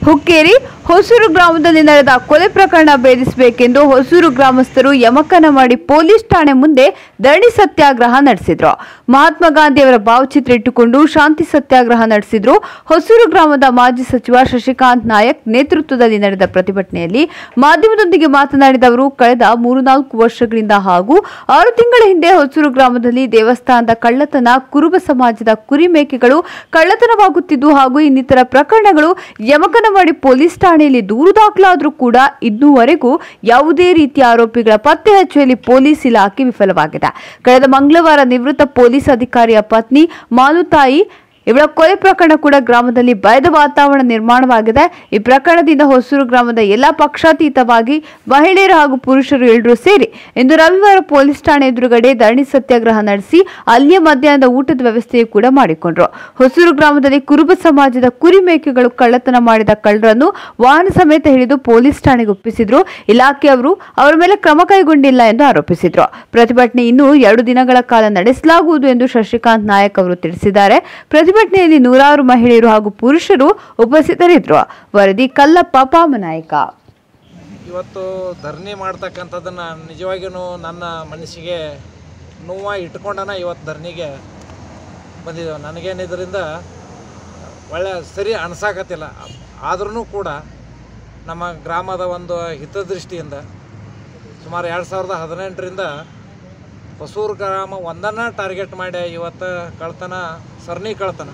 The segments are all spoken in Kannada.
ಹುಕ್ಕೇರಿ ಹೊಸೂರು ಗ್ರಾಮದಲ್ಲಿ ನಡೆದ ಕೊಲೆ ಪ್ರಕರಣ ಭೇದಿಸಬೇಕೆಂದು ಹೊಸೂರು ಗ್ರಾಮಸ್ಥರು ಯಮಕನ ಮಾಡಿ ಪೊಲೀಸ್ ಠಾಣೆ ಮುಂದೆ ಧರಣಿ ಸತ್ಯಾಗ್ರಹ ನಡೆಸಿದ್ರು ಮಹಾತ್ಮ ಗಾಂಧಿಯವರ ಭಾವಚಿತ್ರ ಇಟ್ಟುಕೊಂಡು ಶಾಂತಿ ಸತ್ಯಾಗ್ರಹ ನಡೆಸಿದ್ರು ಹೊಸೂರು ಗ್ರಾಮದ ಮಾಜಿ ಸಚಿವ ಶಶಿಕಾಂತ್ ನಾಯಕ್ ನೇತೃತ್ವದಲ್ಲಿ ನಡೆದ ಪ್ರತಿಭಟನೆಯಲ್ಲಿ ಮಾಧ್ಯಮದೊಂದಿಗೆ ಮಾತನಾಡಿದ ಅವರು ಕಳೆದ ಮೂರು ನಾಲ್ಕು ವರ್ಷಗಳಿಂದ ಹಾಗೂ ಆರು ತಿಂಗಳ ಹಿಂದೆ ಹೊಸೂರು ಗ್ರಾಮದಲ್ಲಿ ದೇವಸ್ಥಾನದ ಕಳ್ಳತನ ಕುರುಬ ಸಮಾಜದ ಕುರಿ ಮೇಕೆಗಳು ಕಳ್ಳತನವಾಗುತ್ತಿದ್ದು ಹಾಗೂ ಇನ್ನಿತರ ಪ್ರಕರಣಗಳು ಯಮಕನವಾಡಿ ಪೊಲೀಸ್ ಠಾಣೆಯಲ್ಲಿ ದೂರು ದಾಖಲಾದರೂ ಕೂಡ ಇನ್ನೂವರೆಗೂ ಯಾವುದೇ ರೀತಿಯ ಆರೋಪಿಗಳ ಪತ್ತೆ ಹಚ್ಚುವಲ್ಲಿ ಪೊಲೀಸ್ ಇಲಾಖೆ ವಿಫಲವಾಗಿದೆ ಕಳೆದ ಮಂಗಳವಾರ ನಿವೃತ್ತ ಪೊಲೀಸ್ ಅಧಿಕಾರಿಯ ಪತ್ನಿ ಮಾಲುತಾಯಿ ಇವಳ ಕೊಲೆ ಪ್ರಕರಣ ಕೂಡ ಗ್ರಾಮದಲ್ಲಿ ಭಯದ ವಾತಾವರಣ ನಿರ್ಮಾಣವಾಗಿದೆ ಈ ಪ್ರಕರಣದಿಂದ ಹೊಸೂರು ಗ್ರಾಮದ ಎಲ್ಲ ಪಕ್ಷಾತೀತವಾಗಿ ಮಹಿಳೆಯರು ಹಾಗೂ ಪುರುಷರು ಎಲ್ಲರೂ ಸೇರಿ ಇಂದು ರವಿವಾರ ಪೊಲೀಸ್ ಠಾಣೆ ಎದುರುಗಡೆ ಧರಣಿ ಸತ್ಯಾಗ್ರಹ ನಡೆಸಿ ಅಲ್ಲಿಯ ಮಧ್ಯಾಹ್ನದ ಊಟದ ವ್ಯವಸ್ಥೆಯು ಕೂಡ ಮಾಡಿಕೊಂಡ್ರು ಹೊಸೂರು ಗ್ರಾಮದಲ್ಲಿ ಕುರುಬ ಸಮಾಜದ ಕುರಿ ಮೇಕೆಗಳು ಕಳ್ಳತನ ಮಾಡಿದ ಕಳ್ಳರನ್ನು ವಾಹನ ಸಮೇತ ಹಿಡಿದು ಪೊಲೀಸ್ ಠಾಣೆಗೆ ಒಪ್ಪಿಸಿದ್ರು ಇಲಾಖೆಯವರು ಅವರ ಮೇಲೆ ಕ್ರಮ ಕೈಗೊಂಡಿಲ್ಲ ಎಂದು ಆರೋಪಿಸಿದ್ರು ಪ್ರತಿಭಟನೆ ಇನ್ನೂ ಎರಡು ದಿನಗಳ ಕಾಲ ನಡೆಸಲಾಗುವುದು ಎಂದು ಶಶಿಕಾಂತ್ ನಾಯಕ್ ಅವರು ತಿಳಿಸಿದ್ದಾರೆ ಪ್ರತಿಭಟನೆಯಲ್ಲಿ ನೂರಾರು ಮಹಿಳೆಯರು ಹಾಗೂ ಪುರುಷರು ಉಪಸ್ಥಿತರಿದ್ದರು ವರದಿ ಕಲ್ಲಪ್ಪ ಪಾಮನಾಯಕ ಇವತ್ತು ಧರಣಿ ಮಾಡ್ತಕ್ಕಂಥದ್ದನ್ನು ನಿಜವಾಗಿಯೂ ನನ್ನ ಮನಸ್ಸಿಗೆ ನೋವ ಇಟ್ಕೊಂಡನ ಇವತ್ತು ಧರಣಿಗೆ ಬಂದಿದ್ದೇವೆ ನನಗೇನು ಇದರಿಂದ ಒಳ್ಳೆ ಸರಿ ಅನ್ಸಾಕತ್ತಿಲ್ಲ ಆದ್ರೂ ಕೂಡ ನಮ್ಮ ಗ್ರಾಮದ ಒಂದು ಹಿತದೃಷ್ಟಿಯಿಂದ ಸುಮಾರು ಎರಡು ಸಾವಿರದ ಹದಿನೆಂಟರಿಂದ ಹೊಸೂರು ಗ್ರಾಮ ಒಂದನ್ನು ಟಾರ್ಗೆಟ್ ಮಾಡಿ ಇವತ್ತು ಕಳ್ತನ ಸರಣಿ ಕಳ್ತನ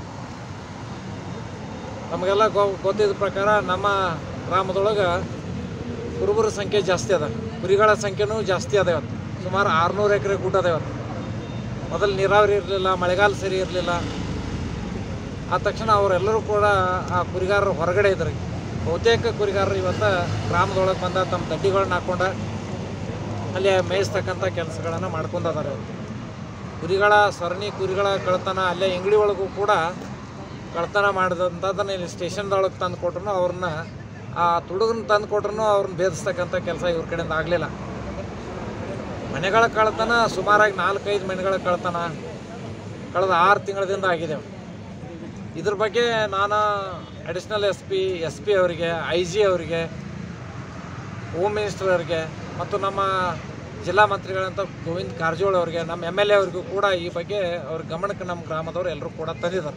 ನಮಗೆಲ್ಲ ಗೊ ಗೊತ್ತಿದ್ದ ಪ್ರಕಾರ ನಮ್ಮ ಗ್ರಾಮದೊಳಗೆ ಕುರುಬರ ಸಂಖ್ಯೆ ಜಾಸ್ತಿ ಅದ ಕುರಿಗಳ ಸಂಖ್ಯೆನೂ ಜಾಸ್ತಿ ಅದ ಇವತ್ತು ಸುಮಾರು ಆರುನೂರು ಎಕರೆ ಗುಡ್ಡ ಅದ ಇವತ್ತು ಮೊದಲು ನೀರಾವರಿ ಇರಲಿಲ್ಲ ಮಳೆಗಾಲ ಸರಿ ಇರಲಿಲ್ಲ ಆದ ತಕ್ಷಣ ಅವರೆಲ್ಲರೂ ಕೂಡ ಆ ಕುರಿಗಾರರು ಹೊರಗಡೆ ಇದ್ರಿ ಬಹುತೇಕ ಕುರಿಗಾರರು ಇವತ್ತು ಗ್ರಾಮದೊಳಗೆ ಬಂದ ತಮ್ಮ ದಡ್ಡಿಗಳನ್ನ ಹಾಕ್ಕೊಂಡು ಅಲ್ಲಿ ಮೇಯಿಸ್ತಕ್ಕಂಥ ಕೆಲಸಗಳನ್ನು ಮಾಡ್ಕೊಂಡದಾರೆ ಇವತ್ತು ಕುರಿಗಳ ಸರಣಿ ಕುರಿಗಳ ಕಳ್ತನ ಅಲ್ಲೇ ಅಂಗಡಿ ಒಳಗೂ ಕೂಡ ಕಳ್ತನ ಮಾಡಿದಂಥದ್ದನ್ನ ಇಲ್ಲಿ ಸ್ಟೇಷನ್ದೊಳಗೆ ತಂದು ಕೊಟ್ರು ಅವ್ರನ್ನ ಆ ತುಡುಗನ್ನ ತಂದು ಕೊಟ್ರು ಅವ್ರನ್ನ ಭೇದಿಸ್ತಕ್ಕಂಥ ಕೆಲಸ ಇವ್ರ ಕಡೆಯಿಂದ ಆಗಲಿಲ್ಲ ಮನೆಗಳ ಕಳ್ತನ ಸುಮಾರಾಗಿ ನಾಲ್ಕೈದು ಮನೆಗಳ ಕಳ್ತನ ಕಳೆದ ಆರು ತಿಂಗಳದಿಂದ ಆಗಿದೆ ಇದ್ರ ಬಗ್ಗೆ ನಾನು additional S P S P ಅವರಿಗೆ ಐ ಜಿ ಅವರಿಗೆ ಹೋಮ್ ಮಿನಿಸ್ಟರ್ ಅವರಿಗೆ ಮತ್ತು ನಮ್ಮ ಜಿಲ್ಲಾ ಮಂತ್ರಿಗಳಂತ ಗೋವಿಂದ್ ಕಾರಜೋಳ ಅವರಿಗೆ ನಮ್ಮ ಎಮ್ ಎಲ್ ಎ ಅವರಿಗೂ ಕೂಡ ಈ ಬಗ್ಗೆ ಅವ್ರ ಗಮನಕ್ಕೆ ನಮ್ಮ ಗ್ರಾಮದವರು ಎಲ್ಲರೂ ಕೂಡ ತಂದಿದ್ದಾರೆ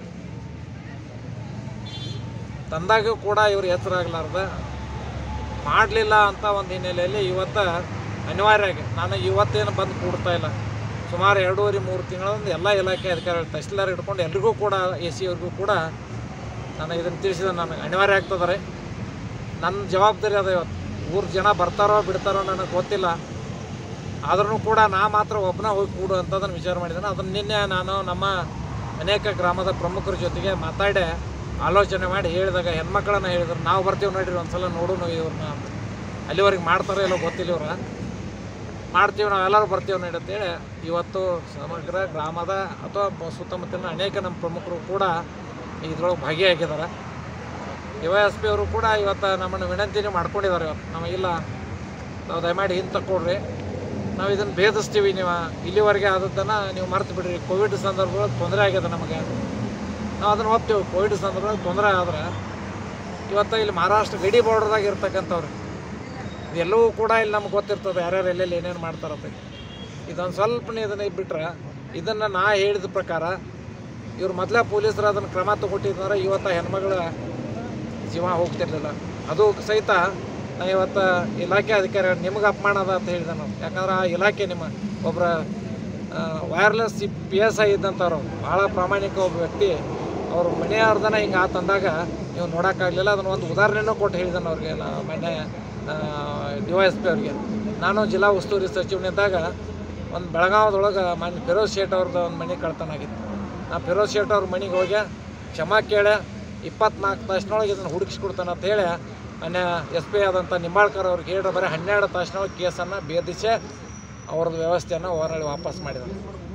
ತಂದಾಗೂ ಕೂಡ ಇವರು ಎಚ್ಚರ ಆಗಲಾರ್ದ ಮಾಡಲಿಲ್ಲ ಅಂತ ಒಂದು ಹಿನ್ನೆಲೆಯಲ್ಲಿ ಇವತ್ತು ಅನಿವಾರ್ಯವಾಗಿ ನಾನು ಇವತ್ತೇನು ಬಂದು ಕೂಡ್ತಾ ಇಲ್ಲ ಸುಮಾರು ಎರಡೂವರೆ ಮೂರು ತಿಂಗಳಿಂದ ಎಲ್ಲ ಇಲಾಖೆ ಅಧಿಕಾರಿಗಳು ತಹಸೀಲ್ದಾರ್ ಹಿಡ್ಕೊಂಡು ಎಲ್ರಿಗೂ ಕೂಡ ಎ ಸಿ ಅವ್ರಿಗೂ ಕೂಡ ನಾನು ಇದನ್ನು ತಿಳಿಸಿದ ನನಗೆ ಅನಿವಾರ್ಯ ಆಗ್ತದೆ ನನ್ನ ಜವಾಬ್ದಾರಿ ಅದ ಇವತ್ತು ಊರು ಜನ ಬರ್ತಾರೋ ಬಿಡ್ತಾರೋ ನನಗೆ ಗೊತ್ತಿಲ್ಲ ಆದ್ರೂ ಕೂಡ ನಾ ಮಾತ್ರ ಒಬ್ಬನ ಹೋಗಿ ಕೂಡು ಅಂತದನ್ನು ವಿಚಾರ ಮಾಡಿದ್ದೇನೆ ಅದನ್ನು ನಿನ್ನೆ ನಾನು ನಮ್ಮ ಅನೇಕ ಗ್ರಾಮದ ಪ್ರಮುಖರ ಜೊತೆಗೆ ಮಾತಾಡಿ ಆಲೋಚನೆ ಮಾಡಿ ಹೇಳಿದಾಗ ಹೆಣ್ಮಕ್ಳನ್ನ ಹೇಳಿದ್ರು ನಾವು ಬರ್ತೀವಿ ನೋಡ್ರಿ ಒಂದ್ಸಲ ನೋಡೋಣ ಇವ್ರನ್ನ ಅಂತ ಅಲ್ಲಿವರೆಗೆ ಮಾಡ್ತಾರೋ ಇಲ್ಲೋ ಗೊತ್ತಿಲ್ಲ ಇವ್ರ ಮಾಡ್ತೀವಿ ನಾವೆಲ್ಲರೂ ಬರ್ತೀವಿ ನೋಡಿ ಅಂತೇಳಿ ಇವತ್ತು ಸಮಗ್ರ ಗ್ರಾಮದ ಅಥವಾ ಬ- ಸುತ್ತಮುತ್ತಲಿನ ಅನೇಕ ನಮ್ಮ ಪ್ರಮುಖರು ಕೂಡ ಇದ್ರೊಳಗೆ ಭಾಗಿಯಾಗಿದ್ದಾರೆ ಡಿ ವೈ ಎಸ್ ಪಿ ಅವರು ಕೂಡ ಇವತ್ತು ನಮ್ಮನ್ನು ವಿನಂತಿನೇ ಮಾಡ್ಕೊಂಡಿದ್ದಾರೆ ಇವತ್ತು ನಮಗಿಲ್ಲ ನಾವು ದಯಮಾಡಿ ಹಿಂದೆ ತಗೊಳ್ರಿ ನಾವು ಇದನ್ನು ಭೇದಿಸ್ತೀವಿ ನೀವು ಇಲ್ಲಿವರೆಗೆ ಆದದ್ದನ್ನು ನೀವು ಮರ್ತು ಬಿಡ್ರಿ ಕೋವಿಡ್ ಸಂದರ್ಭದೊಳಗೆ ತೊಂದರೆ ಆಗ್ಯದ ನಮಗೆ ನಾವು ಅದನ್ನು ಒಪ್ತೀವಿ ಕೋವಿಡ್ ಸಂದರ್ಭದಲ್ಲಿ ತೊಂದರೆ ಆದ್ರೆ ಇವತ್ತು ಇಲ್ಲಿ ಮಹಾರಾಷ್ಟ್ರ ಗಡಿ ಬಾರ್ಡರ್ದಾಗ ಇರ್ತಕ್ಕಂಥವ್ರು ಇದೆಲ್ಲವೂ ಕೂಡ ಇಲ್ಲಿ ನಮ್ಗೆ ಗೊತ್ತಿರ್ತದೆ ಯಾರ್ಯಾರು ಎಲ್ಲೆಲ್ಲಿ ಏನೇನು ಮಾಡ್ತಾರಂತ ಇದೊಂದು ಸ್ವಲ್ಪನೇ ಇದನ್ನ ಬಿಟ್ರೆ ಇದನ್ನು ನಾ ಹೇಳಿದ ಪ್ರಕಾರ ಇವ್ರು ಮೊದಲೇ ಪೊಲೀಸರು ಅದನ್ನು ಕ್ರಮ ತಗೊಟ್ಟಿದ್ರೆ ಇವತ್ತು ಹೆಣ್ಮಗಳ ಜೀವ ಹೋಗ್ತಿರ್ಲಿಲ್ಲ ಅದು ಸಹಿತ ನಾ ಇವತ್ತು ಇಲಾಖೆ ಅಧಿಕಾರಿ ನಿಮಗೆ ಅಪಮಾನ ಅದ ಅಂತ ಹೇಳಿದೆ ನಾವು ಯಾಕಂದ್ರೆ ಆ ಇಲಾಖೆ ನಿಮ್ಮ ಒಬ್ಬರ ವೈರ್ಲೆಸ್ ಪಿ ಎಸ್ ಐ ಇದ್ದಂಥವ್ರು ಭಾಳ ಪ್ರಾಮಾಣಿಕ ಒಬ್ಬ ವ್ಯಕ್ತಿ ಅವ್ರ ಮನೆಯವ್ರದನ ಹಿಂಗೆ ಆತಂದಾಗ ನೀವು ನೋಡೋಕ್ಕಾಗಲಿಲ್ಲ ಅದನ್ನು ಒಂದು ಉದಾಹರಣೆನೂ ಕೊಟ್ಟು ಹೇಳಿದೆ ಅವ್ರಿಗೆ ನಾ ಮೊನ್ನೆ ಡಿ ವೈ ಎಸ್ ಪಿ ಅವ್ರಿಗೆ ನಾನು ಜಿಲ್ಲಾ ಉಸ್ತುವಾರಿ ಸಚಿವನಿದ್ದಾಗ ಒಂದು ಬೆಳಗಾವದೊಳಗೆ ಮೊನ್ನೆ ಫಿರೋಜ್ ಶೇಟ್ ಅವ್ರದ್ದು ಒಂದು ಮನೆ ಕಳ್ತನ ಆಗಿತ್ತು ನಾ ಫಿರೋಜ್ ಶೇಟ್ ಅವ್ರ ಮನೆಗೆ ಹೋಗಿ ಕ್ಷಮಾ ಕೇಳಿ ಇಪ್ಪತ್ನಾಲ್ಕು ತಾಸಿನೊಳಗೆ ಇದನ್ನು ಹುಡುಕಿಸ್ಕೊಡ್ತಾನೆ ಅಂತ ಹೇಳಿ ಮೊನ್ನೆ ಎಸ್ ಪಿ ಆದಂಥ ನಿಂಬಾಳ್ಕರ್ ಅವ್ರಿಗೆ ಹೇಳಿ ಬರೀ ಹನ್ನೆರಡು ತಾಸಿನೊಳಗೆ ಕೇಸನ್ನು ಭೇದಿಸಿ ಅವ್ರದ್ದು ವ್ಯವಸ್ಥೆಯನ್ನು ಹೊರಳಿ ವಾಪಸ್ ಮಾಡಿದ್ದಾರೆ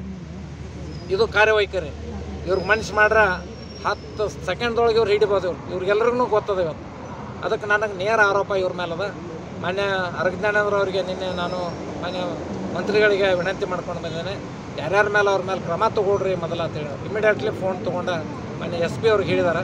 ಇದು ಕಾರ್ಯವೈಖರಿ ಇವ್ರಿಗೆ ಮನ್ಸು ಮಾಡ್ರೆ ಹತ್ತು ಸೆಕೆಂಡ್ದೊಳಗೆ ಇವ್ರು ಹಿಡಿಬೋದು ಇವ್ರು ಇವ್ರಿಗೆಲ್ರಿಗೂ ಗೊತ್ತದ ಇವತ್ತು ಅದಕ್ಕೆ ನನಗೆ ನೇರ ಆರೋಪ ಇವ್ರ ಮೇಲೆ ಅದ ಮಾನ್ಯ ಅರಜ್ಞಾನೇಂದ್ರ ಅವರಿಗೆ ನಿನ್ನೆ ನಾನು ಮಾನ್ಯ ಮಂತ್ರಿಗಳಿಗೆ ವಿನಂತಿ ಮಾಡ್ಕೊಂಡು ಬಂದೇನೆ ಯಾರ್ಯಾರ ಮೇಲೆ ಅವ್ರ ಮೇಲೆ ಕ್ರಮ ತಗೊಳ್ರಿ ಮೊದಲ ಅಂತೇಳಿ ಇಮಿಡಿಯೇಟ್ಲಿ ಫೋನ್ ತೊಗೊಂಡು ಮಾನ್ಯ ಎಸ್ ಪಿ ಅವ್ರಿಗೆ ಹೇಳಿದಾರೆ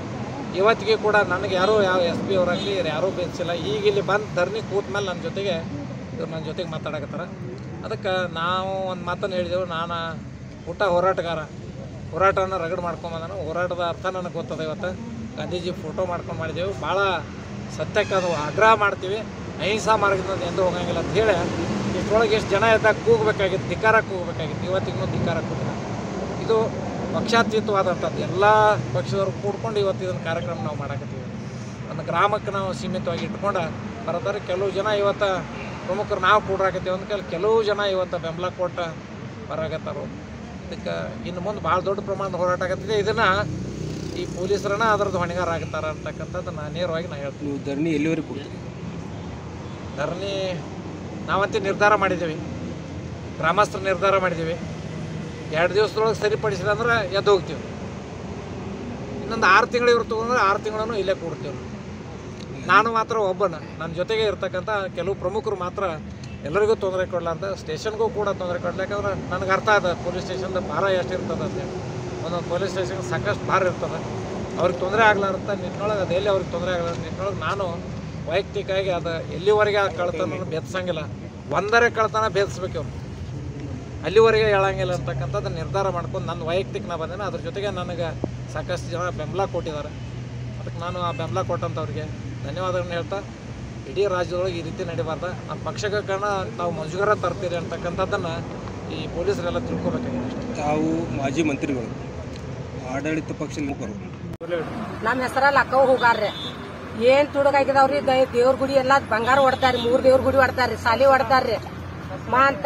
ಇವತ್ತಿಗೆ ಕೂಡ ನನಗೆ ಯಾರೂ ಯಾವ ಎಸ್ ಪಿ ಅವರಾಗಲಿ ಯಾರೂ ಬೇಯಿಸಿಲ್ಲ ಈಗ ಇಲ್ಲಿ ಬಂದು ಧರಣಿ ಕೂತ ಮೇಲೆ ನನ್ನ ಜೊತೆಗೆ ಇವ್ರು ನನ್ನ ಜೊತೆಗೆ ಮಾತಾಡಕತ್ತಾರ ಅದಕ್ಕೆ ನಾವು ಒಂದು ಮಾತನ್ನು ಹೇಳಿದೆವು ನಾನು ಊಟ ಹೋರಾಟಗಾರ ಹೋರಾಟವನ್ನು ರಗಡ್ ಮಾಡ್ಕೊಂಬಂದಾನು ಹೋರಾಟದ ಅರ್ಥ ನನಗೆ ಗೊತ್ತದ ಇವತ್ತು ಗಾಂಧೀಜಿ ಫೋಟೋ ಮಾಡ್ಕೊಂಡು ಮಾಡಿದೆವು ಭಾಳ ಸತ್ಯಕ್ಕೆ ಅದು ಆಗ್ರಹ ಮಾಡ್ತೀವಿ ಅಹಿಂಸಾ ಮಾರ್ಗದಿಂದ ಎಂದೂ ಹೋಗಂಗಿಲ್ಲ ಅಂತ ಹೇಳಿ ಇಷ್ಟರೊಳಗೆ ಎಷ್ಟು ಜನ ಇದ್ದಾಗ ಕೂಗಬೇಕಾಗಿತ್ತು ಧಿಕ್ಕಾರ ಕೂಗಬೇಕಾಗಿತ್ತು ಇವತ್ತಿಗೂ ಧಿಕ್ಕಾರ ಕೂಗಿಲ್ಲ ಇದು ಪಕ್ಷಾತೀತವಾದಂಥದ್ದು ಎಲ್ಲ ಪಕ್ಷದವರು ಕೂಡ್ಕೊಂಡು ಇವತ್ತು ಇದನ್ನು ಕಾರ್ಯಕ್ರಮ ನಾವು ಮಾಡಕತ್ತೀವಿ ಒಂದು ಗ್ರಾಮಕ್ಕೆ ನಾವು ಸೀಮಿತವಾಗಿ ಇಟ್ಕೊಂಡು ಬರ್ತಾರೆ ಕೆಲವು ಜನ ಇವತ್ತು ಪ್ರಮುಖರು ನಾವು ಕೂಡ್ರಾಕತ್ತೀವಿ ಅಂದ ಕೆಲ ಕೆಲವು ಜನ ಇವತ್ತು ಬೆಂಬಲ ಕೊಟ್ಟು ಬರಾಕತ್ತಾರು ಇದಕ್ಕೆ ಇನ್ನು ಮುಂದೆ ಭಾಳ ದೊಡ್ಡ ಪ್ರಮಾಣದ ಹೋರಾಟ ಆಗತ್ತಿದೆ ಇದನ್ನು ಈ ಪೊಲೀಸರನ್ನ ಅದರದ್ದು ಹೊಣೆಗಾರ ಆಗ್ತಾರ ಅಂತಕ್ಕಂಥದ್ದು ನಾನು ನೇರವಾಗಿ ನಾನು ಹೇಳ್ತೀನಿ ನೀವು ಧರಣಿ ಎಲ್ಲಿವರೆಗೆ ಕೊಡ್ತೀರಿ ಧರಣಿ ನಾವಂತೂ ನಿರ್ಧಾರ ಮಾಡಿದ್ದೀವಿ ಗ್ರಾಮಸ್ಥರು ನಿರ್ಧಾರ ಮಾಡಿದ್ದೀವಿ ಎರಡು ದಿವಸದೊಳಗೆ ಸರಿಪಡಿಸಿಲ್ಲ ಅಂದ್ರೆ ಎದ್ದು ಹೋಗ್ತೀವಿ ಇನ್ನೊಂದು ಆರು ತಿಂಗಳು ಇವ್ರು ತೊಗೊಂಡ್ರೆ ಆರು ತಿಂಗಳನ್ನು ಇಲ್ಲೇ ಕೂಡ್ತೀವಿ ನಾನು ಮಾತ್ರ ಒಬ್ಬನ ನನ್ನ ಜೊತೆಗೆ ಇರ್ತಕ್ಕಂಥ ಕೆಲವು ಪ್ರಮುಖರು ಮಾತ್ರ ಎಲ್ಲರಿಗೂ ತೊಂದರೆ ಕೊಡಲಾರ್ದ ಸ್ಟೇಷನ್ಗೂ ಕೂಡ ತೊಂದರೆ ಕೊಡಲಿ ಯಾಕಂದ್ರೆ ನನಗೆ ಅರ್ಥ ಅದ ಪೊಲೀಸ್ ಸ್ಟೇಷನ್ದ ಭಾರ ಎಷ್ಟು ಇರ್ತದೆ ಅಂತೇಳಿ ಒಂದೊಂದು ಪೊಲೀಸ್ ಸ್ಟೇಷನ್ ಸಾಕಷ್ಟು ಭಾರ ಇರ್ತದೆ ಅವ್ರಿಗೆ ತೊಂದರೆ ಆಗ್ಲಾರಂತ ನಿಟ್ಟಿನೊಳಗೆ ಅದು ಎಲ್ಲಿ ಅವ್ರಿಗೆ ತೊಂದರೆ ಆಗಲಾರ ನಿಟ್ಟಿನೊಳಗೆ ನಾನು ವೈಯಕ್ತಿಕವಾಗಿ ಅದು ಎಲ್ಲಿವರೆಗೆ ಆ ಕಳ್ತನ ಬೆದಸಂಗಿಲ್ಲ ಒಂದರೆ ಕಳ್ತನ ಬೆದಸ್ಬೇಕು ಅವ್ರು ಅಲ್ಲಿವರೆಗೆ ಹೇಳಂಗಿಲ್ಲ ಅಂತಕ್ಕಂಥದ್ದು ನಿರ್ಧಾರ ಮಾಡ್ಕೊಂಡು ನನ್ನ ವೈಯಕ್ತಿಕ ನಾ ಬಂದೇನೆ ಅದ್ರ ಜೊತೆಗೆ ನನಗೆ ಸಾಕಷ್ಟು ಜನ ಬೆಂಬಲ ಕೊಟ್ಟಿದ್ದಾರೆ ಅದಕ್ಕೆ ನಾನು ಆ ಬೆಂಬಲ ಕೊಟ್ಟಂಥವ್ರಿಗೆ ಧನ್ಯವಾದಗಳನ್ನ ಹೇಳ್ತಾ ಇಡೀ ರಾಜ್ಯದೊಳಗೆ ಈ ರೀತಿ ನಡಿಬಾರ್ದು ನಮ್ಮ ಪಕ್ಷಕ್ಕೆ ಕಾರಣ ನಾವು ಮಂಜುಗರ ತರ್ತೀರಿ ಅಂತಕ್ಕಂಥದ್ದನ್ನು ಈ ಪೊಲೀಸರೆಲ್ಲ ತಿಳ್ಕೊಬೇಕಾಗಿದೆ ಅಷ್ಟೇ ತಾವು ಮಾಜಿ ಮಂತ್ರಿಗಳು ಆಡಳಿತ ಪಕ್ಷದ ಮುಖರು ನಮ್ಮ ಹೆಸರಲ್ಲಿ ಅಕ್ಕವ್ ಹೋಗಾರ್ರಿ ಏನ್ ತುಡುಗಾಗಿದಾವ್ರಿ ದೇವ್ರ ಗುಡಿ ಎಲ್ಲ ಬಂಗಾರ ಹೊಡ್ತಾರ್ರಿ ಮೂರ್ ದೇವ್ರ ಗುಡಿ ಹೊಡ್ತಾರ್ರಿ ಸಾಲಿ ಹೊಡ್ತಾರ್ರಿ ಮಾ ಅಂತ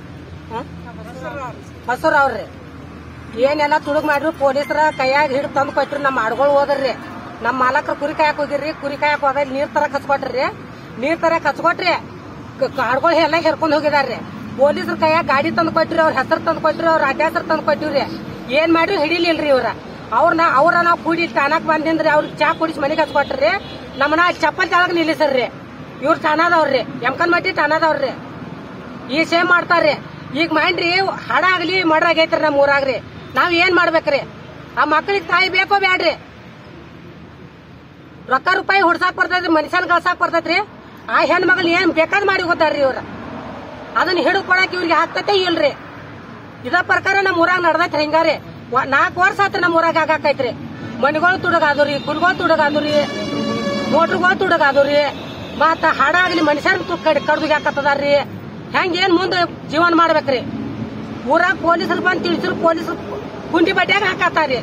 ಹಸುರ ಅವ್ರಿ ಏನೆಲ್ಲ ತುಡುಗ್ ಮಾಡ್ರಿ ಪೊಲೀಸರ ಕೈಯಾಗ ಹಿಡಿದು ತಂದು ಕೊಟ್ರಿ ನಮ್ಮ ಆಡ್ಗಳು ಹೋದ್ರಿ ನಮ್ಮ ಮಾಲಕರು ಕುರಿ ಕಾಯಕ್ ಹೋಗಿರ್ರಿ ಕುರಿ ಕಾಯಕ್ ಹೋದ ನೀರ್ ತರಕ್ ಹಚ್ಕೊಟ್ರಿ ನೀರ್ ತರಕ್ ಹಚ್ಕೊಟ್ರಿ ಆಡ್ಗಳು ಎಲ್ಲ ಹೇರ್ಕೊಂಡ್ ಹೋಗಿದಾರ್ರಿ ಪೊಲೀಸರ ಕೈಯಾಗ ಗಾಡಿ ತಂದು ಕೊಟ್ರಿ ಅವ್ರ ಹೆಸರು ತಂದು ಕೊಟ್ರಿ ಅವ್ರ ಅಡ್ಡ ಹೆಸರು ತಂದು ಕೊಟ್ಟಿವ್ರಿ ಏನ್ ಮಾಡ್ರಿ ಹಿಡಿಲಿಲ್ರಿ ಇವ್ರ ಅವ್ರನ್ನ ಅವ್ರ ನಾವು ಕೂಡಿ ಠಾಣಕ್ ಬಂದಿಂದ್ರಿ ಅವ್ರಿಗೆ ಚಾ ಕುಡಿಸಿ ಮನೆಗೆ ಹಚ್ಕೊಟ್ರಿ ನಮ್ಮನ್ನ ಚಪ್ಪಲ್ ತೆಳಗ್ ನಿಲ್ಲಿಸ್ರಿ ಇವ್ರು ಠಾಣದವ್ರಿ ಎಮ್ಕನ್ ಮಟ್ಟಿ ಠಾಣದವ್ರಿ ಈ ಸೇಮ್ ಮಾಡ್ತಾರ್ರಿ ಈಗ ಮಾಡ್ರಿ ಹಡ ಆಗ್ಲಿ ಮಡ್ರ ಆಗೈತ್ರಿ ನಮ್ಮ ಊರಾಗ್ರಿ ನಾವ್ ಏನ್ ಮಾಡ್ಬೇಕ್ರಿ ಆ ಮಕ್ಳಿಗೆ ತಾಯಿ ಬೇಕೋ ಬ್ಯಾಡ್ರಿ ರೊಕ್ಕ ರೂಪಾಯಿ ಹುಡ್ಸಾಕ್ ಬರ್ತೈತ್ರಿ ಮನುಷ್ಯನ್ ಕಳ್ಸಾಕ್ ಬರ್ತೈತ್ರಿ ಆ ಹೆಣ್ ಮಗಳ್ ಏನ್ ಬೇಕಾದ್ ಮಾಡಿ ಹೋಗ್ತಾರ್ರಿ ಇವ್ರ ಅದನ್ನ ಹಿಡಿದು ಕೊಡಕ್ ಇವ್ರಿಗೆ ಆಗ್ತೈತೆ ಇಲ್ರಿ ಇದ ಪ್ರಕಾರ ನಮ್ಮ ಊರಾಗ ನಡ್ದೈತ್ರಿ ಹಿಂಗಾರಿ ವ- ನಾಲ್ಕು ವರ್ಷ ಆತ್ರಿ ನಮ್ಮ ಊರಾಗ ಆಗಾಕೈತ್ರಿ ಮನಿಗಳು ತುಡುಗಾದ್ರಿ ಕುರಿಗಳು ತುಡುಗಾದ್ರಿ ಮೋಟ್ರುಗಳು ತುಡುಗಾದ್ರಿ ಮತ್ತ ಹಾಡಾಗ್ಲಿ ಮನುಷ್ಯರ ಕಡ್ದು ಹಾಕತ್ತದಾರ್ರಿ ಹೆಂಗ್ ಏನ್ ಮುಂದೆ ಜೀವನ ಮಾಡ್ಬೇಕ್ರಿ ಊರಾಗ ಪೊಲೀಸರು ಬಂದ್ ತಿಳಿಸಿರು ಪೊಲೀಸರು ಕುಂಡಿ ಬಡ್ಡ್ಯಾಗ ಹಾಕತ್ತಾರಿ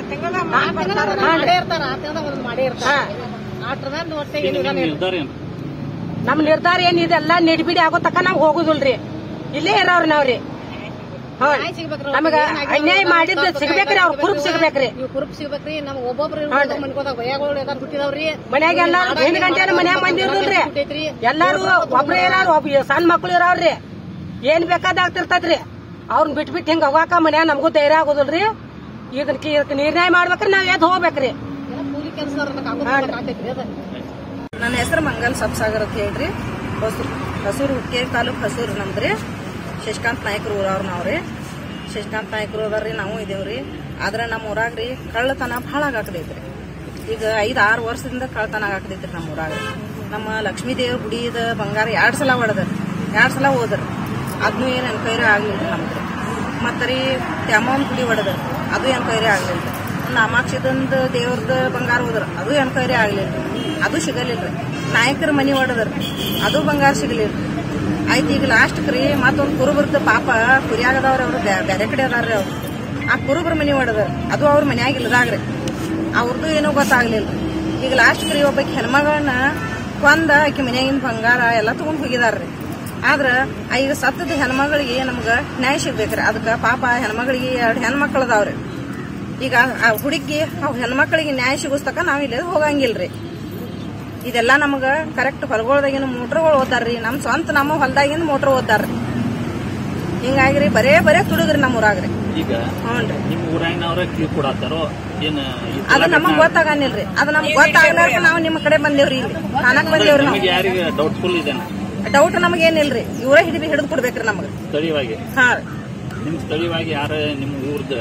ನಮ್ ನಿರ್ಧಾರ ಏನಿದೆ ಎಲ್ಲ ನಿಡ್ಬಿಡಿ ಆಗೋ ತಕ್ಕ ನಾವ್ ಹೋಗುದಿಲ್ರಿ ಇಲ್ಲೇ ಇರೋರ್ ನಾವ್ರಿ ಹಾ. ನಮಗ ಅನ್ಯಾಯ ಮಾಡಿದ್ ಸಿಗ್ಬೇಕ್ರಿ ಅವ್ರ ಕುರುಪ್ ಸಿಗ್ಬೇಕ್ರಿ ನೀವು ಕುರುಪ್ ಸಿಗ್ಬೇಕ್ರಿ ನಮ್ಗೆ ಒಬ್ಬೊಬ್ರು ಮನ್ಕೋದಾಗ ಭಯಗಳು ಎಲ್ಲಾರು ಹುಟ್ಟಿದವ್ರಿ ಮನ್ಯಾಗ ಎಲ್ಲಾರು ಹೆಣ್ಣು ಗಂಟೆ ಮನ್ಯಾಗ ಮಂದಿ ಇರ್ದಿಲ್ರಿ ಎಲ್ಲಾರು ಒಬ್ರೇ ಇರಾರು ಒಬ್ಬ ಸಣ್ಣ ಮಕ್ಳು ಇರಾವ್ರಿ ಏನ್ ಬೇಕಾದ ಆಗ್ತಿರ್ತೈತ್ರಿ ಅವ್ರನ್ನ ಬಿಟ್ ಬಿಟ್ಟು ಹಿಂಗ ಹೋಗಾಕ ಮನ್ಯಾಗ ನಮಗೂ ಧೈರ್ಯ ಆಗೋದಿಲ್ರಿ ಇದನ್ನ ಇದಕ್ಕೆ ನಿರ್ಣಯ ಮಾಡ್ಬೇಕ್ರಿ ನಾವ್ ಎದ್ ಹೋಗ್ಬೇಕ್ರಿ ಕೂಲಿ ಕೆಲಸ ಆಗ್ತೈತ್ರಿ ಅದ ನನ್ನ ಹೆಸರು ಮಂಗಲ್ ಸಬ್ಸಾಗರ್ ಅಂತ ಹೇಳ್ರಿ ಹೊಸೂರು ಹಸೂರು ಹುಕ್ಕೇರಿ ತಾಲೂಕ್ ಹಸೂರು ನಮ್ದ್ರಿ ಶಶಿಕಾಂತ್ ನಾಯ್ಕರು ಊರವ್ರ ನಾವ್ರಿ ಶಶಿಕಾಂತ್ ನಾಯ್ಕರು ಅದಾರ್ರಿ ನಾವು ಇದೇವ್ರಿ ಆದ್ರೆ ನಮ್ಮ ಊರಾಗ್ರಿ ಕಳ್ಳತನ ಭಾಳ ಆಗಾಕತೈತ್ರಿ ಈಗ ಐದ್ ಆರು ವರ್ಷದಿಂದ ಕಳ್ಳತನ ಆಗಾಕತೈತ್ರಿ ನಮ್ಮ ಊರಾಗ ನಮ್ಮ ಲಕ್ಷ್ಮೀ ದೇವ್ರ ಗುಡಿದ ಬಂಗಾರ ಎರಡ್ ಸಲ ಹೊಡೆದ ಎರಡ್ ಸಲ ಹೋದ್ರ ಅದನ್ನು ಏನು ಎನ್ಕ್ವೈರಿ ಆಗ್ಲಿಲ್ಲ ನಮ್ದು ಮತ್ತ ರೀ ತ್ಯಾಮವ್ವನ್ ಗುಡಿ ಹೊಡೆದ ಅದು ಎನ್ಕ್ವೈರಿ ಆಗ್ಲಿಲ್ಲ ನಾಮಾಕ್ಷಿದಂದ ದೇವ್ರದ ಬಂಗಾರ ಹೋದ್ರ ಅದು ಎನ್ಕ್ವೈರಿ ಆಗ್ಲಿಲ್ಲ ಅದು ಸಿಗಲಿಲ್ಲ ನಾಯಕರ ಮನಿ ಹೊಡೆದ್ರ ಅದು ಬಂಗಾರ ಸಿಗಲಿಲ್ಲ ಆಯ್ತು ಈಗ ಲಾಸ್ಟ್ ರೀ ಮತ್ತೊಂದು ಕುರುಬರ್ದ ಪಾಪ ಕುರಿಯಾಗದವ್ರ ಅವ್ರು ಬ್ಯಾ- ಬ್ಯಾರೆ ಕಡೆ ಅದಾರ್ರಿ ಅವ್ರು ಆ ಕುರುಬರ ಮನಿ ಹೊಡೆದ್ರ ಅದು ಅವ್ರ ಮನ್ಯಾಗ ಇಲ್ಲದಾಗ್ರಿ ಅವ್ರದ್ದು ಏನೋ ಗೊತ್ತಾಗ್ಲಿಲ್ಲ ಈಗ ಲಾಸ್ಟ್ ರೀ ಒಬ್ಬಾಕಿ ಹೆಣ್ಮಗಳನ್ನ ಕೊಂದ ಆಕಿ ಮನ್ಯಾಗಿನ ಬಂಗಾರ ಎಲ್ಲ ತಗೊಂಡ್ ಹೋಗಿದಾರ್ರಿ ಆದ್ರ ಆ ಈಗ ಸತ್ತದ ಹೆಣ್ಮಗಳಿಗೆ ನಮ್ಗ ನ್ಯಾಯ ಸಿಗ್ಬೇಕ್ರಿ ಅದಕ್ಕ ಪಾಪ ಹೆಣ್ಮಗಳಿಗೆ ಎರಡು ಹೆಣ್ಮಕ್ಳು ಅದಾವ್ರಿ ಈಗ ಆ ಹುಡುಗಿ ಆ ಹೆಣ್ಮಕ್ಳಿಗೆ ನ್ಯಾಯ ಸಿಗಿಸ್ತಕ ನಾವ್ ಇಲ್ಲಿ ಹೋಗಂಗಿಲ್ರಿ ಇದೆಲ್ಲ ನಮಗ ಕರೆಕ್ಟ್ ಹೊಲಗೊಳದಾಗಿನ ಮೋಟ್ರ್ಗಳು ಓದಾರ್ರಿ ನಮ್ ಸ್ವಂತ ನಮ್ಮ ಹೊಲದಾಗಿನ ಮೋಟ್ರ್ ಓದಾರ್ರಿ ಹಿಂಗಾಗ್ರಿ ಬರೇ ಬರೇ ತುಡುಗ್ರಿ ನಮ್ಮ ಊರಾಗ್ರಿ ಈಗ ಹ್ಞೂನ್ರಿ ನಿಮ್ ಊರಾಗಿನವ್ರ ಕ್ಯೂ ಕೊಡತ್ತಾರೋ ಏನ್ ಈ ಅದು ಸಲ ನಮಗ್ ಗೊತ್ತಾಗಂಗಿಲ್ರಿ ಅದು ನಮ್ಗ್ ಗೊತ್ತಾಗ್ಲಾರ್ದ ನಾವು ನಿಮ್ಮ ಕಡೆ ಬಂದೇವ್ರಿ ಇಲ್ಲಿ ಕಾಣಕ್ ಬಂದೇವ್ರಿ ನಾವು ನಿಮಗೆ ಯಾರಿಗೆ ಡೌಟ್ಫುಲ್ ಇದೇನ ಡೌಟ್ ನಮಗೇನಿಲ್ರಿ ಇವರೇ ಹಿಡಿದು ಹಿಡಿದು ಕೊಡ್ಬೇಕ್ರಿ ನಮಗ ಸ್ಥಳೀಯವಾಗಿ ಹಾ ರೀ ನಿಮ್ ಸ್ಥಳೀಯವಾಗಿ ಯಾರ ನಿಮ್ ಊರ್ದ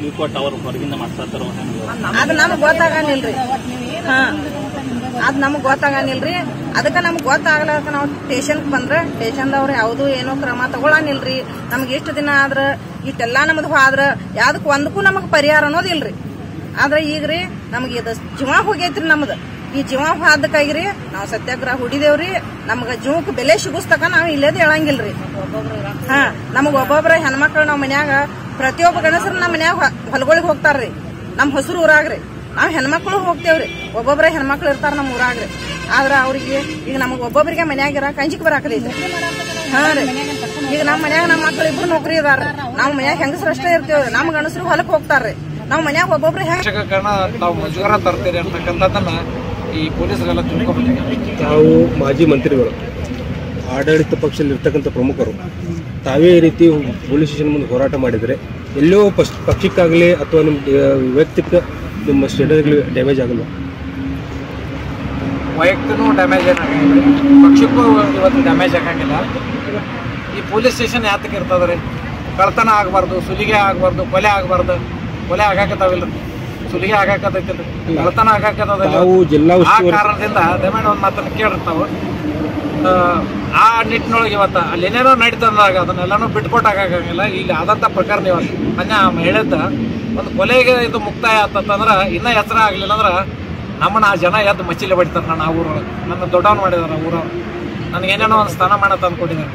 ಕ್ಯೂ ಕೊಟ್ಟು ಅವ್ರು ಹೊರಗಿಂದ ಮಾಡ್ಸಾತಾರೋ ಹೆಂಗೆ ಅದ್ ನಮ್ಗ್ ಗೊತ್ತಾಗಂಗಿಲ್ರಿ ಹಾ ಅದ್ ನಮಗ್ ಗೊತ್ತಾಗಂಗಿಲ್ರಿ ಅದಕ್ಕ ನಮ್ಗ್ ಗೊತ್ತಾಗ್ಲಾಕ ನಾವು ಸ್ಟೇಷನ್ಕ್ ಬಂದ್ರ ಸ್ಟೇಷನ್ದವ್ರು ಯಾವ್ದು ಏನೋ ಕ್ರಮ ತಗೊಳಂಗಿಲ್ರಿ ನಮ್ಗೆ ಇಷ್ಟು ದಿನ ಆದ್ರ ಇಷ್ಟೆಲ್ಲಾ ನಮ್ದು ಆದ್ರ ಯಾವ್ದಕ್ ಒಂದಕ್ಕೂ ನಮಗ್ ಪರಿಹಾರ ಅನ್ನೋದಿಲ್ರಿ ಆದ್ರ ಈಗ್ರಿ ನಮ್ಗೆ ಇದು ಜೀವ ಹೋಗೈತ್ರಿ ನಮ್ದು ಈ ಜೀವ ಹಾದಕ್ಕಾಗಿರಿ ನಾವು ಸತ್ಯಾಗ್ರಹ ಹುಡಿದೇವ್ರಿ ನಮ್ಗ ಜೀವಕ್ ಬೆಲೆ ಸಿಗುಸ್ತಕ ನಾವ್ ಇಲ್ಲೇದ್ ಹೇಳಂಗಿಲ್ರಿ ಹಾ ನಮಗ್ ಒಬ್ಬೊಬ್ರ ಹೆಣ್ಮಕ್ಳು ನಾವ್ ಮನ್ಯಾಗ ಪ್ರತಿಯೊಬ್ಬ ಗಣಸರು ನಮ್ಮ ಮನ್ಯಾಗ ಹೊಲಗಳಿಗೆ ಹೋಗ್ತಾರ್ರಿ ನಮ್ ಹೊಸರು ಊರಾಗ್ರಿ ನಾವ್ ಹೆಣ್ಮಕ್ಳು ಹೋಗ್ತೇವ್ರಿ ಒಬ್ಬೊಬ್ರ ಹೆಣ್ಮಕ್ಳು ಇರ್ತಾರ ನಮ್ ಊರಾಗ್ರಿ ಆದ್ರ ಅವ್ರಿಗೆ ಈಗ ನಮಗ್ ಒಬ್ಬೊಬ್ರಿಗೆ ಮನ್ಯಾಗ ಇರಾಕ ಅಂಜಿಕ್ ಬರಾಕದೈತ್ರಿ ಹಾ ರೀ ಈಗ ನಮ್ ಮನ್ಯಾಗ ನಮ್ಮ ಮಕ್ಳು ಇಬ್ರು ನೌಕರಿ ಇದಾರ ನಾವ್ ಮನ್ಯಾಗ ಹೆಂಗಸ್ರು ಅಷ್ಟೇ ಇರ್ತೇವ್ರಿ ನಮ್ ಗಣಸರು ಹೊಲಕ್ ಹೋಗ್ತಾರ್ರಿ ನಾವ್ ಮನ್ಯಾಗ ಒಬ್ಬೊಬ್ರು ಹೆಂಗ್ ಶಿಕ್ಷಕ ಕಾರಣ ತಾವು ಮುಜುಗರ ತರ್ತೀರಿ ಅಂತಕ್ಕಂಥದ್ದನ್ನ ಈ ಪೊಲೀಸರೆಲ್ಲ ತಿಳ್ಕೊಬೇಕು ತಾವು ಮಾಜಿ ಮಂತ್ರಿಗಳು ಆಡಳಿತ ಪಕ್ಷದಲ್ಲಿ ಇರ್ತಕ್ಕಂಥ ಪ್ರಮುಖರು ತಾವೇ ಈ ರೀತಿ ಪೊಲೀಸ್ ಸ್ಟೇಷನ್ ಮುಂದೆ ಹೋರಾಟ ಮಾಡಿದರೆ ಎಲ್ಲೋ ಪಕ್ಷ ಪಕ್ಷಕ್ಕಾಗಲಿ ಅಥವಾ ನಿಮ್ಮ ಆ, ವೈಯಕ್ತಿಕ ನಿಮ್ಮ ಸ್ಟೇಟಸ್ಗಳು ಡ್ಯಾಮೇಜ್ ಆಗಲ್ಲ ವೈಯಕ್ತಿನೂ ಡ್ಯಾಮೇಜ್ ಏನಾಗಂಗಿಲ್ಲ ಪಕ್ಷಕ್ಕೂ ಇವತ್ತು ಡ್ಯಾಮೇಜ್ ಆಗಂಗಿಲ್ಲ ಈ ಪೊಲೀಸ್ ಸ್ಟೇಷನ್ ಯಾತಕ್ಕೆ ಇರ್ತದ್ರಿ ಕಳ್ತನ ಆಗಬಾರ್ದು ಸುಲಿಗೆ ಆಗಬಾರ್ದು ಕೊಲೆ ಆಗಬಾರ್ದು ಕೊಲೆ ಆಗಾಕತ್ತಾವಿಲ್ಲ ಸುಲಿಗೆ ಆಗಾಕತ್ತೈತಿಲ್ರಿ ಕಳ್ತನ ಆಗಾಕತ್ತದಿಲ್ಲ ತಾವು ಜಿಲ್ಲಾ ಆ ಉಸ್ತುವಾರಿ ಕಾರಣದಿಂದ ದಯಮಾಡಿ ಒಂದು ಮಾತನ್ನು ಕೇಳಿರ್ತಾವ ಆ ನಿಟ್ಟಿನೊಳಗೆ ಇವತ್ತು ಅಲ್ಲಿ ಏನೇನೋ ನಡೀತಂದಾಗ ಅದನ್ನೆಲ್ಲನೂ ಬಿಟ್ಕೊಟ್ಟಾಗಂಗಿಲ್ಲ ಇಲ್ಲಿ ಆದಂಥ ಪ್ರಕರಣ ಇವತ್ತು ಮೊನ್ನೆ ಆ ಮಹಿಳೆದ ಒಂದು ಕೊಲೆಗೆ ಇದು ಮುಕ್ತಾಯ ಆತಂದ್ರೆ ಇನ್ನೂ ಹೆಸರ ಆಗಲಿಲ್ಲ ಅಂದ್ರೆ ನಮ್ಮನ್ನ ಆ ಜನ ಎದ್ದು ಮಚ್ಚಿಲೆ ಬಡಿತಾರೆ ನಾನು ಆ ಊರೊಳಗೆ ನನ್ನ ದೊಡ್ಡವನ್ ಮಾಡಿದಾರೆ ಊರವ್ರು ನನಗೇನೇನೋ ಒಂದು ಸ್ಥಾನಮಾನ ತಂದು ಕೊಟ್ಟಿದ್ದಾರೆ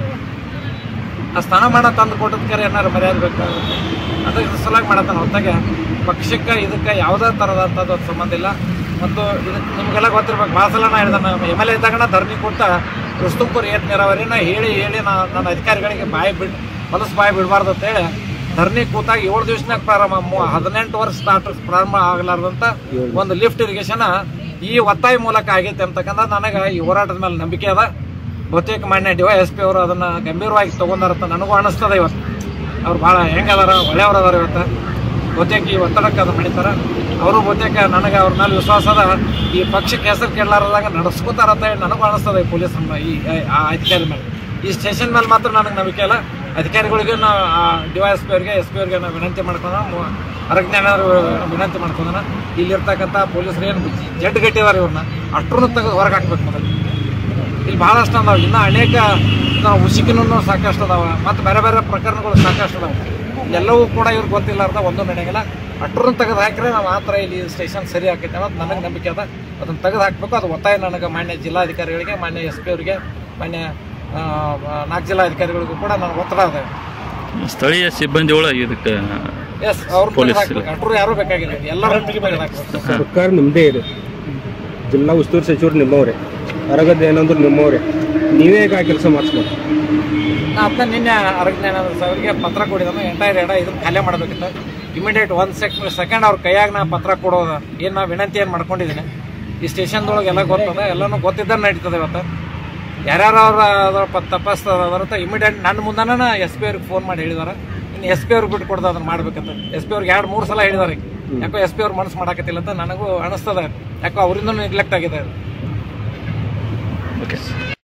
ಆ ಸ್ಥಾನಮಾನ ತಂದು ಕೊಟ್ಟದಕ್ಕೆ ಏನಾರು ಮರ್ಯಾದೆ ಬೇಕಾಗುತ್ತೆ ಅದಕ್ಕೆ ಸಲುವಾಗಿ ಮಾಡತ್ತಾನ ಹೊತ್ತಾಗೆ ಪಕ್ಷಕ್ಕೆ ಇದಕ್ಕೆ ಯಾವುದೇ ಥರದಂಥದ್ದು ಅದು ಸಂಬಂಧ ಇಲ್ಲ ಮತ್ತು ಇದಕ್ಕೆ ನಿಮಗೆಲ್ಲ ಗೊತ್ತಿರ್ಬೇಕು ಭಾಳ ಸಲ ನಾ ಹೇಳಿದೆ ನಾನು ಎಮ್ ಎಲ್ ಎ ಇದ್ದಾಗ ಧರಣಿ ಕೊಟ್ಟ ರುಸ್ತುಂಪುರ್ ಏತ್ ನೀರಾವರಿನ ಹೇಳಿ ಹೇಳಿ ನಾ ನನ್ನ ಅಧಿಕಾರಿಗಳಿಗೆ ಬಾಯಿ ಬಿಡ್ ಹೊಲಸು ಬಾಯಿ ಬಿಡಬಾರ್ದು ಅಂತೇಳಿ ಧರಣಿ ಕೂತಾಗ ಏಳು ದಿವಸನಾಗ ಪ್ರಾರಂಭ ಮೂ- ಹದಿನೆಂಟು ವರ್ಷ ಸ್ಟಾರ್ಟ್ ಪ್ರಾರಂಭ ಆಗಲಾರ್ದಂತ ಒಂದು ಲಿಫ್ಟ್ ಇರಿಗೇಷನ್ ಈ ಒತ್ತಾಯ ಮೂಲಕ ಆಗೈತೆ ಅಂತಕ್ಕಂಥ ನನಗೆ ಈ ಹೋರಾಟದ ಮೇಲೆ ನಂಬಿಕೆ ಅದ ಬಹುತೇಕ ಮಾನ್ಯ ಡಿ ವೈ ಎಸ್ ಪಿ ಅವರು ಅದನ್ನ ಗಂಭೀರವಾಗಿ ತಗೊಂಡಾರಂತ ನನಗೂ ಅನಿಸ್ತದ ಇವತ್ತು ಅವ್ರು ಭಾಳ ಹೆಂಗದಾರ ಒಳ್ಳೆಯವ್ರು ಅದಾರ ಇವತ್ತು ಬಹುತೇಕ ಈ ಒತ್ತಡಕ್ಕೆ ಅದು ಮಾಡಿತಾರ ಅವರು ಬಹುತೇಕ ನನಗೆ ಅವ್ರ ಮೇಲೆ ವಿಶ್ವಾಸ ಅದ ಈ ಪಕ್ಷಕ್ಕೆ ಹೆಸರು ಕೇಳಲಾರದಾಗ ನಡೆಸ್ಕೋತಾರ ಅಂತ ಹೇಳಿ ನನಗೂ ಅನಿಸ್ತದೆ ಈ ಪೊಲೀಸ್ ಈ ಆ ಅಧಿಕಾರಿ ಮೇಲೆ ಈ ಸ್ಟೇಷನ್ ಮೇಲೆ ಮಾತ್ರ ನನಗೆ ನಂಬಿಕೆ ಇಲ್ಲ ಅಧಿಕಾರಿಗಳಿಗೆ ನಾ ಡಿ ವೈ ಎಸ್ ಪಿ ಅವರಿಗೆ ಎಸ್ ಪಿ ಅವರಿಗೆ ನಾವು ವಿನಂತಿ ಮಾಡ್ಕೊಂಡ ಅರಜ್ಞಾನ ವಿನಂತಿ ಮಾಡ್ಕೊಂಡ ಇಲ್ಲಿರ್ತಕ್ಕಂಥ ಪೊಲೀಸರು ಏನು ಜಡ್ ಗಟ್ಟಿದಾರೆ ಇವ್ರನ್ನ ಅಷ್ಟ್ರನ್ನು ತೆಗೆದು ಹೊರಗೆ ಹಾಕ್ಬೇಕು ಮೊದಲು ಇಲ್ಲಿ ಬಹಳಷ್ಟು ಅದಾವ ಇನ್ನು ಅನೇಕ ನಾವು ಉಸಿಕಿನೂ ಸಾಕಷ್ಟು ಅದಾವ ಮತ್ತು ಬೇರೆ ಬೇರೆ ಪ್ರಕರಣಗಳು ಸಾಕಷ್ಟು ಅದಾವ ಎಲ್ಲವೂ ಕೂಡ ಇವ್ರಿಗೆ ಗೊತ್ತಿಲ್ಲಾರ್ದ ಒಂದು ನಡೆಯಂಗಿಲ್ಲ ಅಟ್ರನ್ನ ತೆಗೆದು ಹಾಕಿದ್ರೆ ನಾವು ಮಾತ್ರ ಇಲ್ಲಿ ಸ್ಟೇಷನ್ ಸರಿ ಆಕೈತೆ ಅನ್ನೋದು ನನಗೆ ನಂಬಿಕೆ ಅದ ಅದನ್ನು ತೆಗೆದು ಹಾಕಬೇಕು ಅದು ಒತ್ತಾಯ ನನಗೆ ಮಾನ್ಯ ಜಿಲ್ಲಾಧಿಕಾರಿಗಳಿಗೆ ಮಾನ್ಯ ಎಸ್ ಪಿ ಅವರಿಗೆ ಮಾನ್ಯ ಆ, ನಾಲ್ಕು ಜಿಲ್ಲಾಧಿಕಾರಿಗಳಿಗೂ ಕೂಡ ನನಗೆ ಒತ್ತಡ ಅದ ಸ್ಥಳೀಯ ಸಿಬ್ಬಂದಿ ಒಳಗೆ ಇದಕ್ಕೆ ಎಸ್ ಅವ್ರು ತೆಗೆದು ಪೊಲೀಸ್ ಹಾಕ್ಬೇಕು ಅಟ್ರು ಯಾರೂ ಬೇಕಾಗಿಲ್ಲ ಎಲ್ಲರೂ ತೆಗೆದು ಹಾಕ್ಬೇಕು ಸರ್ಕಾರ ನಿಮ್ಮದೇ ಇದೆ ಜಿಲ್ಲಾ ಉಸ್ತುವಾರಿ ಸಚಿವರು ನಿಮ್ಮವರೇ ಅರಗದ ಏನಂದ್ರೆ ನಿಮ್ಮವರೇ ನೀವೇ ಹೇಗೆ ಆ ಕೆಲಸ ಮಾಡಿಸ್ಬೋದು ನಾ ಅದನ್ನ ನಿನ್ನೆ ಅರಜ್ಞಾನ ಅವರಿಗೆ ಪತ್ರ ಕೊಡಿದಾನೆ ಎಂಟೈರ್ ಎಡ ಇದನ್ನ ಖಾಲಿ ಮಾಡಬೇಕಿತ್ತು ಇಮಿಡಿಯೇಟ್ ಒಂದು ಸೆಕ್ ಸೆಕೆಂಡ್ ಅವ್ರ ಕೈಯಾಗ ನಾ ಪತ್ರ ಕೊಡೋದು ಏನು ನಾ ವಿನಂತಿ ಏನು ಮಾಡ್ಕೊಂಡಿದ್ದೀನಿ ಈ ಸ್ಟೇಷನ್ದೊಳಗೆ ಎಲ್ಲ ಗೊತ್ತದ ಎಲ್ಲನೂ ಗೊತ್ತಿದ್ದ ನಡೀತದೆ ಇವತ್ತು ಯಾರ್ಯಾರು ಅವ್ರ ಅದ್ರ ಪ ತಪ್ಪಿಸ್ತದ ಇಮಿಡಿಯೇಟ್ ನನ್ನ ಮುಂದನ ಎಸ್ ಪಿ ಅವ್ರಿಗೆ ಫೋನ್ ಮಾಡಿ ಹೇಳಿದಾರೆ ಇನ್ನು ಎಸ್ ಪಿ ಅವ್ರಿಗೆ ಬಿಟ್ಟು ಕೊಡ್ದು ಅದನ್ನ ಮಾಡ್ಬೇಕಂತ ಎಸ್ ಪಿ ಅವ್ರಿಗೆ ಎರಡು ಮೂರು ಸಲ ಹೇಳಿದಾರೆ ಯಾಕೋ ಎಸ್ ಪಿ ಅವ್ರು ಮನಸ್ಸು ಮಾಡಾಕತ್ತಿಲ್ಲ ಅಂತ ನನಗೂ ಅನಿಸ್ತದ ಯಾಕೋ ಅವರಿಂದ ನೆಗ್ಲೆಕ್ಟ್ ಆಗಿದೆ ಓಕೆ